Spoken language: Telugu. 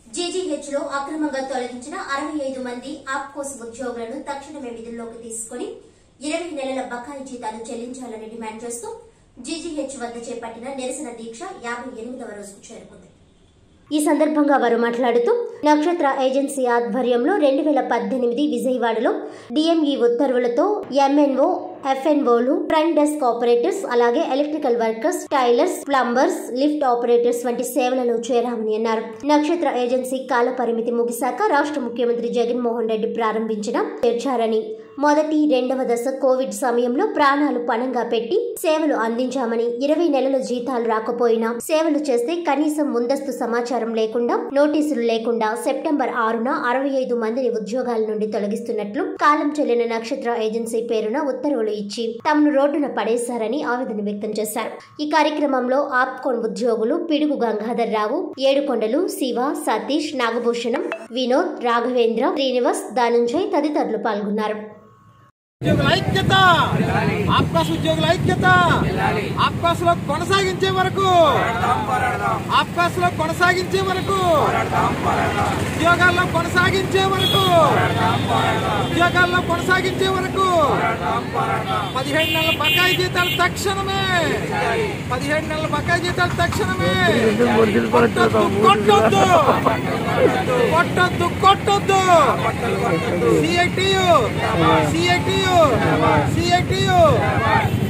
జీజీహెచ్ లో అక్రమంగా తొలగించిన అరవై ఐదు మంది ఆప్కోస్ ఉద్యోగులను తక్షణమే విధుల్లోకి తీసుకుని ఇరవై నెలల బకాయి జీతాలు చెల్లించాలని డిమాండ్ చేస్తూ జీజీహెచ్ వద్ద చేపట్టిన నిరసన దీక్ష యాభై ఎనిమిదవ రోజుకు చేరుకుంది ఈ సందర్భంగా వారు మాట్లాడుతూ నక్షత్ర ఏజెన్సీ ఆధ్వర్యంలో రెండు వేల పద్దెనిమిది విజయవాడలో డిఎంఈ ఉత్తర్వులతో ఎంఎన్ఓ ఎఫ్ఎన్ఓలు ఫ్రంట్ డెస్క్ ఆపరేటర్స్ అలాగే electrical workers tailors plumbers lift operators వంటి సేవలలో చేరామని అన్నారు నక్షత్ర ఏజెన్సీ కాల పరిమితి ముగిశాక రాష్ట్ర ముఖ్యమంత్రి జగన్మోహన్ రెడ్డి ప్రారంభించిన చేర్చారని మొదటి రెండవ దశ కోవిడ్ సమయంలో ప్రాణాలు పణంగా పెట్టి సేవలు అందించామని ఇరవై నెలల జీతాలు రాకపోయినా సేవలు చేస్తే కనీసం ముందస్తు సమాచారం లేకుండా నోటీసులు లేకుండా సెప్టెంబర్ ఆరున అరవై ఐదు మందిని ఉద్యోగాల నుండి తొలగిస్తున్నట్లు కాలం చెల్లిన నక్షత్ర ఏజెన్సీ పేరున ఉత్తర్వులు ఇచ్చి తమను రోడ్డున పడేశారని ఆవేదన వ్యక్తం చేశారు ఈ కార్యక్రమంలో ఆప్కోన్ ఉద్యోగులు పిడుగు గంగాధర్ రావు ఏడుకొండలు శివ సతీష్ నాగభూషణం వినోద్ రాఘవేంద్ర శ్రీనివాస్ ధనంజయ్ తదితరులు పాల్గొన్నారు ఉద్యోగుల ఐక్యత ఆప్కాస్ ఉద్యోగుల ఐక్యత ఆప్కాస్ లో కొనసాగించే వరకు ఆప్కాస్ లో కొనసాగించే వరకు ఉద్యోగాల్లో కొనసాగించే వరకు ఉద్యోగాల్లో కొనసాగించే వరకు పదిహేడు నెలల బకాయి జీతాలు తక్షణమే పదిహేడు నెలల బకాయి జీతాలు తక్షణమే కొట్టొద్దు కొట్టొద్దు కొట్టొద్దు కొట్టొద్దు సిఐటియు సిఐటియు సిఐటియు